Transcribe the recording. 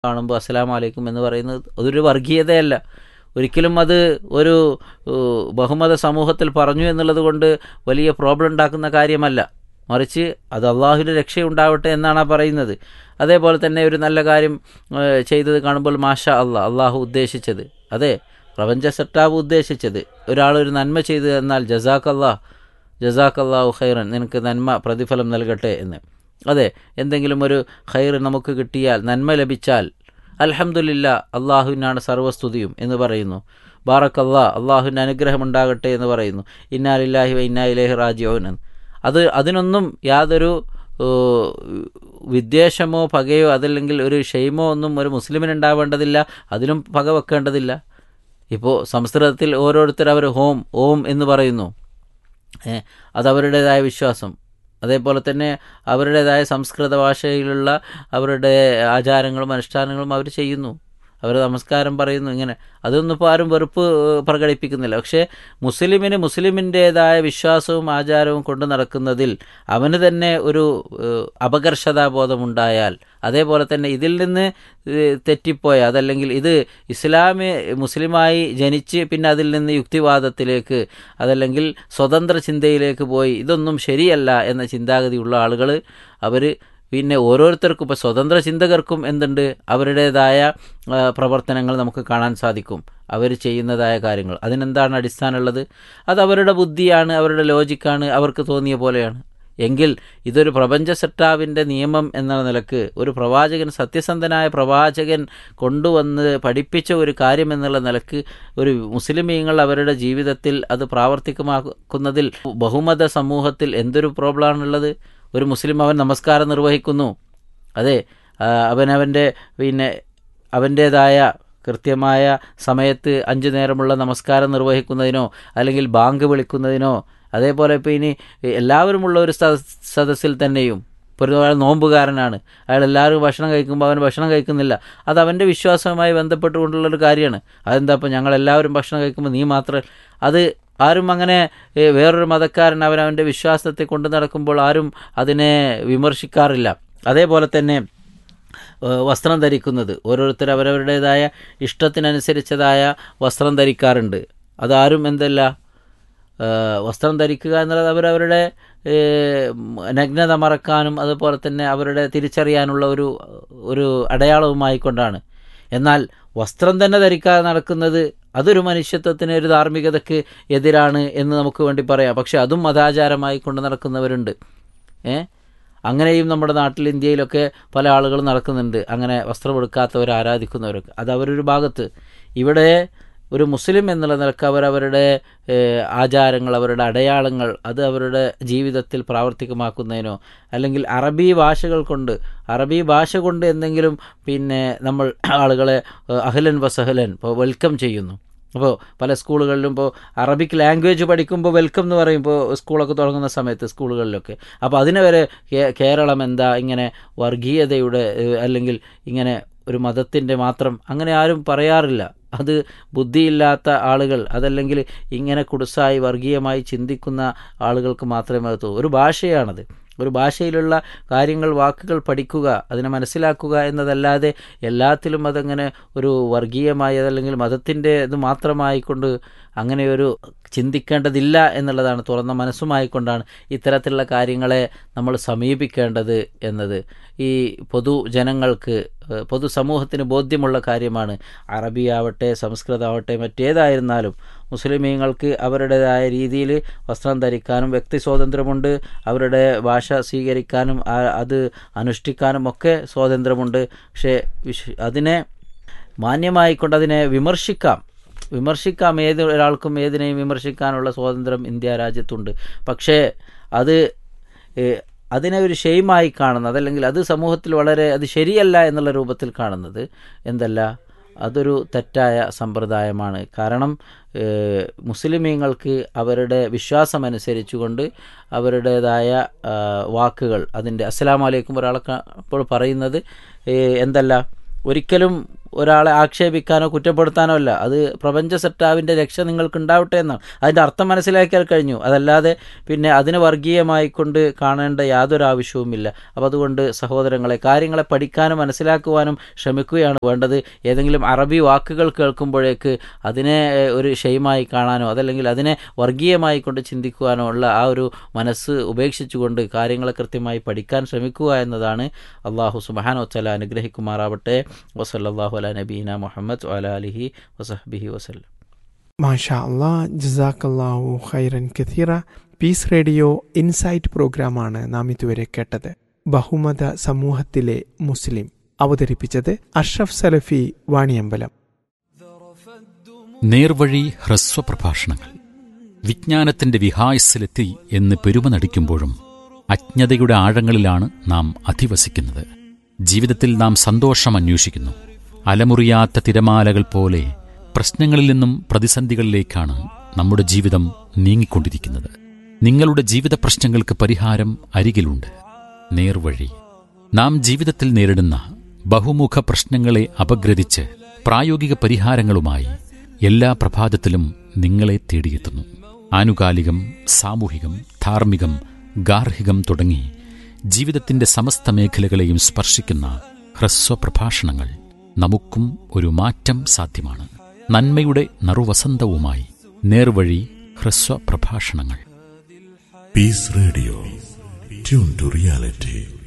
കാണുമ്പോൾ അസ്സലാമു അലൈക്കും എന്ന് പറയുന്നത് അതൊരു വർഗീയതയല്ല ഒരിക്കലും അത് ഒരു ഏഹ്, ബഹുമത സമൂഹത്തിൽ പറഞ്ഞു എന്നുള്ളത് കൊണ്ട് വലിയ പ്രോബ്ലം ഉണ്ടാക്കുന്ന കാര്യമല്ല മറിച്ച് അത് അള്ളാഹുവിൻ്റെ രക്ഷയുണ്ടാവട്ടെ എന്നാണ് ആ പറയുന്നത് അതേപോലെ തന്നെ ഒരു നല്ല കാര്യം ഏഹ്, ചെയ്തത് കാണുമ്പോൾ മാഷ അള്ളാഹ് അള്ളാഹു ഉദ്ദേശിച്ചത് അതെ പ്രപഞ്ച സെട്ടാബ് ഉദ്ദേശിച്ചത് ഒരാളൊരു നന്മ ചെയ്തു എന്നാൽ ജസാഖ് അള്ളാഹ് ജസാഖ് അള്ളാഹു ഖൈറൻ നിനക്ക് നന്മ പ്രതിഫലം നൽകട്ടെ എന്ന് അതെ എന്തെങ്കിലും ഒരു ഖൈർ നമുക്ക് കിട്ടിയാൽ നന്മ ലഭിച്ചാൽ അൽഹംദുലില്ല അള്ളാഹുവിനാണ് സർവസ്തുതിയും എന്ന് പറയുന്നു ബാറക് അള്ളാഹ് അള്ളാഹുവിൻ്റെ അനുഗ്രഹം ഉണ്ടാകട്ടെ എന്ന് പറയുന്നു ഇന്നാലില്ലാഹി വ ഇന്നാ ഇലേഹി റാജിയോൻ എന്ന് അത് അതിനൊന്നും യാതൊരു ഏഹ്, വിദ്വേഷമോ പകയോ അതല്ലെങ്കിൽ ഒരു ഷെയ്മോ ഒന്നും ഒരു മുസ്ലിമിന് ഉണ്ടാവേണ്ടതില്ല അതിലും പക വെക്കേണ്ടതില്ല ഇപ്പോൾ സംസ്കൃതത്തിൽ ഓരോരുത്തർ അവർ ഹോം ഓം എന്ന് പറയുന്നു ഏ, അതവരുടേതായ വിശ്വാസം അതേപോലെ തന്നെ അവരുടേതായ സംസ്കൃത ഭാഷയിലുള്ള അവരുടെ ആചാരങ്ങളും അനുഷ്ഠാനങ്ങളും അവർ ചെയ്യുന്നു അവർ നമസ്കാരം പറയുന്നു ഇങ്ങനെ അതൊന്നും ഇപ്പോൾ ആരും വെറുപ്പ് ഏഹ്, പ്രകടിപ്പിക്കുന്നില്ല പക്ഷേ മുസ്ലിമിന് മുസ്ലിമിൻ്റേതായ വിശ്വാസവും ആചാരവും കൊണ്ട് നടക്കുന്നതിൽ അവന് തന്നെ ഒരു ഏഹ്, അപകർഷതാബോധമുണ്ടായാൽ അതേപോലെ തന്നെ ഇതിൽ നിന്ന് ഏഹ്, തെറ്റിപ്പോയ അതല്ലെങ്കിൽ ഇത് ഇസ്ലാമി മുസ്ലിമായി ജനിച്ച് പിന്നെ അതിൽ നിന്ന് യുക്തിവാദത്തിലേക്ക് അതല്ലെങ്കിൽ സ്വതന്ത്ര ചിന്തയിലേക്ക് പോയി ഇതൊന്നും ശരിയല്ല എന്ന ചിന്താഗതിയുള്ള ആളുകൾ അവർ പിന്നെ ഓരോരുത്തർക്കും ഇപ്പോൾ സ്വതന്ത്ര ചിന്തകർക്കും എന്തുണ്ട് അവരുടേതായ ആ, പ്രവർത്തനങ്ങൾ നമുക്ക് കാണാൻ സാധിക്കും അവർ ചെയ്യുന്നതായ കാര്യങ്ങൾ അതിനെന്താണ് അടിസ്ഥാനമുള്ളത് അത് അവരുടെ ബുദ്ധിയാണ് അവരുടെ ലോജിക്കാണ് അവർക്ക് തോന്നിയ പോലെയാണ് എങ്കിൽ ഇതൊരു പ്രപഞ്ച സെട്ടാവിൻ്റെ നിയമം എന്ന നിലക്ക് ഒരു പ്രവാചകൻ സത്യസന്ധനായ പ്രവാചകൻ കൊണ്ടുവന്ന് പഠിപ്പിച്ച ഒരു കാര്യം എന്നുള്ള നിലക്ക് ഒരു മുസ്ലിമീങ്ങൾ അവരുടെ ജീവിതത്തിൽ അത് പ്രാവർത്തികമാക്കുന്നതിൽ ബഹുമത സമൂഹത്തിൽ എന്തൊരു പ്രോബ്ലമാണുള്ളത് ഒരു മുസ്ലിം അവൻ നമസ്കാരം നിർവഹിക്കുന്നു അതെ ആ, അവനവൻ്റെ പിന്നെ അവൻ്റേതായ കൃത്യമായ സമയത്ത് അഞ്ചു നേരമുള്ള നമസ്കാരം നിർവഹിക്കുന്നതിനോ അല്ലെങ്കിൽ ബാങ്ക് വിളിക്കുന്നതിനോ അതേപോലെ ഇപ്പോൾ ഇനി എല്ലാവരുമുള്ള ഒരു സദ- സദസ്സിൽ തന്നെയും ഇപ്പോൾ ഒരു അയാൾ നോമ്പുകാരനാണ് അയാൾ എല്ലാവരും ഭക്ഷണം കഴിക്കുമ്പോൾ അവൻ ഭക്ഷണം കഴിക്കുന്നില്ല അത് അവൻ്റെ വിശ്വാസവുമായി ബന്ധപ്പെട്ടുകൊണ്ടുള്ളൊരു കാര്യമാണ് അതെന്താ ഇപ്പോൾ ഞങ്ങൾ എല്ലാവരും ഭക്ഷണം കഴിക്കുമ്പോൾ നീ മാത്രം അത് ആരും അങ്ങനെ ഏ, വേറൊരു മതക്കാരൻ അവനവൻ്റെ വിശ്വാസത്തെ കൊണ്ടു നടക്കുമ്പോൾ ആരും അതിനെ വിമർശിക്കാറില്ല അതേപോലെ തന്നെ ഏഹ് വസ്ത്രം ധരിക്കുന്നത് ഓരോരുത്തർ അവരവരുടേതായ ഇഷ്ടത്തിനനുസരിച്ചതായ വസ്ത്രം ധരിക്കാറുണ്ട് അതാരും എന്തല്ല ഏഹ് വസ്ത്രം ധരിക്കുക എന്നുള്ളത് അവരവരുടെ ഏഹ് നഗ്നത മറക്കാനും അതുപോലെ തന്നെ അവരുടെ തിരിച്ചറിയാനുള്ള ഒരു ഒരു അടയാളവുമായി കൊണ്ടാണ് എന്നാൽ വസ്ത്രം തന്നെ ധരിക്കാതെ നടക്കുന്നത് അതൊരു മനുഷ്യത്വത്തിന് ഒരു ധാർമ്മികതയ്ക്ക് എതിരാണ് എന്ന് നമുക്ക് വേണ്ടി പറയാം പക്ഷെ അതും മതാചാരമായി കൊണ്ട് നടക്കുന്നവരുണ്ട് ഏ അങ്ങനെയും നമ്മുടെ നാട്ടിൽ ഇന്ത്യയിലൊക്കെ പല ആളുകളും നടക്കുന്നുണ്ട് അങ്ങനെ വസ്ത്രമെടുക്കാത്തവർ ആരാധിക്കുന്നവരൊക്കെ അത് അവരൊരു ഭാഗത്ത് ഇവിടെ ഒരു മുസ്ലിം എന്നുള്ള നിലക്ക് അവരവരുടെ ഏഹ്, ആചാരങ്ങൾ അവരുടെ അടയാളങ്ങൾ അത് അവരുടെ ജീവിതത്തിൽ പ്രാവർത്തികമാക്കുന്നതിനോ അല്ലെങ്കിൽ അറബി ഭാഷകൾ കൊണ്ട് അറബി ഭാഷ കൊണ്ട് എന്തെങ്കിലും പിന്നെ നമ്മൾ ആളുകളെ ഏഹ്, അഹ്ലൻ വസഹലൻ ഇപ്പോൾ വെൽക്കം ചെയ്യുന്നു അപ്പോൾ പല സ്കൂളുകളിലും ഇപ്പോൾ അറബിക് ലാംഗ്വേജ് പഠിക്കുമ്പോൾ വെൽക്കം എന്ന് പറയും ഇപ്പോൾ സ്കൂളൊക്കെ തുടങ്ങുന്ന സമയത്ത് സ്കൂളുകളിലൊക്കെ അപ്പോൾ അതിനെ വരെ കേ- കേരളം എന്താ ഇങ്ങനെ വർഗീയതയുടെ ഏഹ്, അല്ലെങ്കിൽ ഇങ്ങനെ ഒരു മതത്തിൻ്റെ മാത്രം അങ്ങനെ ആരും പറയാറില്ല അത് ബുദ്ധിയില്ലാത്ത ആളുകൾ അതല്ലെങ്കിൽ ഇങ്ങനെ കുടുസായി വർഗീയമായി ചിന്തിക്കുന്ന ആളുകൾക്ക് മാത്രമേ അത് തോന്നൂ ഒരു ഭാഷയാണത് ഒരു ഭാഷയിലുള്ള കാര്യങ്ങൾ വാക്കുകൾ പഠിക്കുക അതിനെ മനസ്സിലാക്കുക എന്നതല്ലാതെ എല്ലാത്തിലും അതങ്ങനെ ഒരു വർഗീയമായി അതല്ലെങ്കിൽ മതത്തിൻ്റെ ഇത് മാത്രമായിക്കൊണ്ട് അങ്ങനെ ഒരു ചിന്തിക്കേണ്ടതില്ല എന്നുള്ളതാണ് തുറന്ന മനസ്സുമായിക്കൊണ്ടാണ് ഇത്തരത്തിലുള്ള കാര്യങ്ങളെ നമ്മൾ സമീപിക്കേണ്ടത് എന്നത് ഈ പൊതുജനങ്ങൾക്ക് ഏഹ്, പൊതുസമൂഹത്തിന് ബോധ്യമുള്ള കാര്യമാണ് അറബിയാവട്ടെ സംസ്കൃതമാവട്ടെ മറ്റേതായിരുന്നാലും മുസ്ലിമീങ്ങൾക്ക് അവരുടേതായ രീതിയിൽ വസ്ത്രം ധരിക്കാനും വ്യക്തി സ്വാതന്ത്ര്യമുണ്ട് അവരുടെ ഭാഷ സ്വീകരിക്കാനും ആ- അത് അനുഷ്ഠിക്കാനും ഒക്കെ സ്വാതന്ത്ര്യമുണ്ട് പക്ഷേ വിശ് അതിനെ മാന്യമായിക്കൊണ്ട് അതിനെ വിമർശിക്കാം വിമർശിക്കാം ഏത് ഒരാൾക്കും ഏതിനെയും വിമർശിക്കാനുള്ള സ്വാതന്ത്ര്യം ഇന്ത്യ രാജ്യത്തുണ്ട് പക്ഷേ അത് ഏഹ്, അതിനെ ഒരു ഷെയിമായി കാണുന്നത് അതല്ലെങ്കിൽ അത് സമൂഹത്തിൽ വളരെ അത് ശരിയല്ല എന്നുള്ള രൂപത്തിൽ കാണുന്നത് എന്തല്ല അതൊരു തെറ്റായ സമ്പ്രദായമാണ് കാരണം ഏഹ്, മുസ്ലിമീങ്ങൾക്ക് അവരുടെ വിശ്വാസമനുസരിച്ചുകൊണ്ട് അവരുടേതായ ആ, വാക്കുകൾ അതിൻ്റെ അസ്സലാമു അലൈക്കും ഒരാളെ കാ- ഇപ്പോൾ പറയുന്നത് ഏഹ്, എന്തല്ല ഒരിക്കലും ഒരാളെ ആക്ഷേപിക്കാനോ കുറ്റപ്പെടുത്താനോ അല്ല അത് പ്രപഞ്ച സട്ടാവിൻ്റെ രക്ഷ നിങ്ങൾക്ക് ഉണ്ടാവട്ടെ എന്നാണ് അതിൻ്റെ അർത്ഥം മനസ്സിലാക്കിയാൽ കഴിഞ്ഞു അതല്ലാതെ പിന്നെ അതിനെ വർഗീയമായി കൊണ്ട് കാണേണ്ട യാതൊരു ആവശ്യവുമില്ല അപ്പോൾ അതുകൊണ്ട് സഹോദരങ്ങളെ കാര്യങ്ങളെ പഠിക്കാനും മനസ്സിലാക്കുവാനും ശ്രമിക്കുകയാണ് വേണ്ടത് ഏതെങ്കിലും അറബി വാക്കുകൾ കേൾക്കുമ്പോഴേക്ക് അതിനെ ഏഹ്, ഒരു ഷെയ്മായി കാണാനോ അതല്ലെങ്കിൽ അതിനെ വർഗീയമായി കൊണ്ട് ചിന്തിക്കുവാനോ ഉള്ള ആ ഒരു മനസ്സ് ഉപേക്ഷിച്ചുകൊണ്ട് കാര്യങ്ങളെ കൃത്യമായി പഠിക്കാൻ ശ്രമിക്കുക എന്നതാണ് അള്ളാഹു സുബാനോ തല അനുഗ്രഹിക്കുമാറാവട്ടെ വസല്ലാഹു അല നബീന മുഹമ്മദ് അല അലിഹി വസഹബിഹി വസല്ലം മാഷാ അള്ളാ ജസാക്കല്ലാഹു ഖൈറൻ കഥീറ പീസ് റേഡിയോ ഇൻസൈറ്റ് പ്രോഗ്രാമാണ് നാം ഇതുവരെ കേട്ടത് ബഹുമത സമൂഹത്തിലെ മുസ്ലിം അവതരിപ്പിച്ചത് അഷ്റഫ് സലഫി വാണിയമ്പലം നേർവഴി ഹ്രസ്വ പ്രഭാഷണങ്ങൾ വിജ്ഞാനത്തിന്റെ വിഹായസിലെത്തി എന്ന് പെരുമ നടിക്കുമ്പോഴും അജ്ഞതയുടെ ആഴങ്ങളിലാണ് നാം അധിവസിക്കുന്നത് ജീവിതത്തിൽ നാം സന്തോഷം അന്വേഷിക്കുന്നു അലമുറിയാത്ത തിരമാലകൾ പോലെ പ്രശ്നങ്ങളിൽ നിന്നും പ്രതിസന്ധികളിലേക്കാണ് നമ്മുടെ ജീവിതം നീങ്ങിക്കൊണ്ടിരിക്കുന്നത് നിങ്ങളുടെ ജീവിത പ്രശ്നങ്ങൾക്ക് പരിഹാരം അരികിലുണ്ട് നേർവഴി നാം ജീവിതത്തിൽ നേരിടുന്ന ബഹുമുഖ പ്രശ്നങ്ങളെ അപഗ്രഥിച്ച് പ്രായോഗിക പരിഹാരങ്ങളുമായി എല്ലാ പ്രഭാതത്തിലും നിങ്ങളെ തേടിയെത്തുന്നു ആനുകാലികം സാമൂഹികം ധാർമ്മികം ഗാർഹികം തുടങ്ങി ജീവിതത്തിന്റെ സമസ്ത മേഖലകളെയും സ്പർശിക്കുന്ന ഹ്രസ്വ പ്രഭാഷണങ്ങൾ നമുക്കും ഒരു മാറ്റം സാധ്യമാണ് നന്മയുടെ നറുവസന്തവുമായി നേർവഴി ഹ്രസ്വ പ്രഭാഷണങ്ങൾ Peace Radio. Tune to reality.